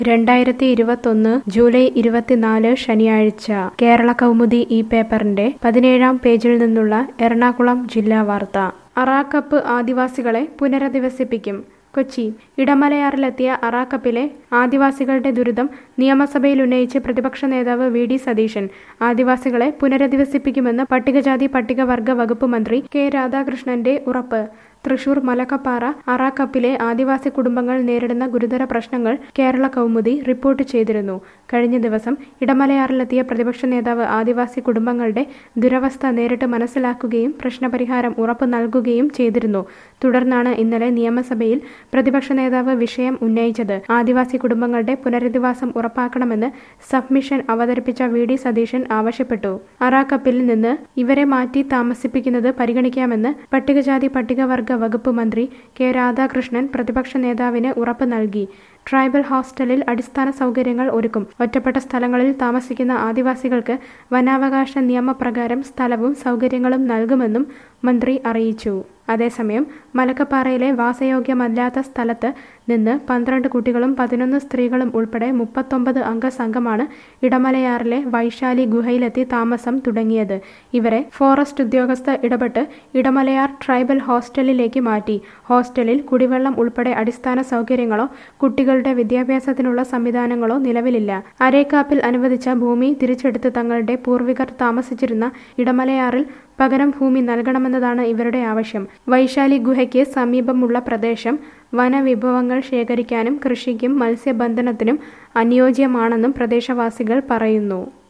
രണ്ടായിരത്തി ഇരുപത്തൊന്ന് ജൂലൈ ഇരുപത്തിനാല് ശനിയാഴ്ച കേരള കൗമുദി ഈ പേപ്പറിന്റെ പതിനേഴാം പേജിൽ നിന്നുള്ള എറണാകുളം ജില്ലാ വാർത്ത അറാക്കപ്പ് ആദിവാസികളെ പുനരധിവസിപ്പിക്കും കൊച്ചി ഇടമലയാറിലെത്തിയ അറാക്കപ്പിലെ ആദിവാസികളുടെ ദുരിതം നിയമസഭയിൽ ഉന്നയിച്ച് പ്രതിപക്ഷ നേതാവ് വി ഡി സതീശൻ ആദിവാസികളെ പുനരധിവസിപ്പിക്കുമെന്ന് പട്ടികജാതി പട്ടികവർഗ വകുപ്പ് മന്ത്രി കെ രാധാകൃഷ്ണന്റെ ഉറപ്പ് തൃശൂർ മലക്കപ്പാറ അറാക്കപ്പിലെ ആദിവാസി കുടുംബങ്ങൾ നേരിടുന്ന ഗുരുതര പ്രശ്നങ്ങൾ കേരള കൗമുദി റിപ്പോർട്ട് ചെയ്തിരുന്നു കഴിഞ്ഞ ദിവസം ഇടമലയാറിലെത്തിയ പ്രതിപക്ഷ നേതാവ് ആദിവാസി കുടുംബങ്ങളുടെ ദുരവസ്ഥ നേരിട്ട് മനസ്സിലാക്കുകയും പ്രശ്നപരിഹാരം ഉറപ്പു നൽകുകയും ചെയ്തിരുന്നു തുടർന്നാണ് ഇന്നലെ നിയമസഭയിൽ പ്രതിപക്ഷ നേതാവ് വിഷയം ഉന്നയിച്ചത് ആദിവാസി കുടുംബങ്ങളുടെ പുനരധിവാസം ഉറപ്പാക്കണമെന്ന് സബ്മിഷൻ അവതരിപ്പിച്ച വി ഡി സതീശൻ ആവശ്യപ്പെട്ടു അറാക്കപ്പിൽ നിന്ന് ഇവരെ മാറ്റി താമസിപ്പിക്കുന്നത് പരിഗണിക്കാമെന്ന് പട്ടികജാതി പട്ടികവർഗ വകുപ്പ് മന്ത്രി കെ രാധാകൃഷ്ണൻ പ്രതിപക്ഷ നേതാവിന് ഉറപ്പ് നൽകി ട്രൈബൽ ഹോസ്റ്റലിൽ അടിസ്ഥാന സൗകര്യങ്ങൾ ഒരുക്കും ഒറ്റപ്പെട്ട സ്ഥലങ്ങളിൽ താമസിക്കുന്ന ആദിവാസികൾക്ക് വനാവകാശ നിയമപ്രകാരം സ്ഥലവും സൗകര്യങ്ങളും നൽകുമെന്നും മന്ത്രി അറിയിച്ചു അതേസമയം മലക്കപ്പാറയിലെ വാസയോഗ്യമല്ലാത്ത സ്ഥലത്ത് നിന്ന് പന്ത്രണ്ട് കുട്ടികളും പതിനൊന്ന് സ്ത്രീകളും ഉൾപ്പെടെ മുപ്പത്തൊമ്പത് അംഗ സംഘമാണ് ഇടമലയാറിലെ വൈശാലി ഗുഹയിലെത്തി താമസം തുടങ്ങിയത് ഇവരെ ഫോറസ്റ്റ് ഉദ്യോഗസ്ഥർ ഇടപെട്ട് ഇടമലയാർ ട്രൈബൽ ഹോസ്റ്റലിലേക്ക് മാറ്റി ഹോസ്റ്റലിൽ കുടിവെള്ളം ഉൾപ്പെടെ അടിസ്ഥാന സൗകര്യങ്ങളോ കുട്ടികളുടെ വിദ്യാഭ്യാസത്തിനുള്ള സംവിധാനങ്ങളോ നിലവിലില്ല അരേക്കാപ്പിൽ അനുവദിച്ച ഭൂമി തിരിച്ചെടുത്ത് തങ്ങളുടെ പൂർവികർ താമസിച്ചിരുന്ന ഇടമലയാറിൽ പകരം ഭൂമി നൽകണമെന്നതാണ് ഇവരുടെ ആവശ്യം വൈശാലി ഗുഹയ്ക്ക് സമീപമുള്ള പ്രദേശം വനവിഭവങ്ങൾ ശേഖരിക്കാനും കൃഷിക്കും മത്സ്യബന്ധനത്തിനും അനുയോജ്യമാണെന്നും പ്രദേശവാസികൾ പറയുന്നു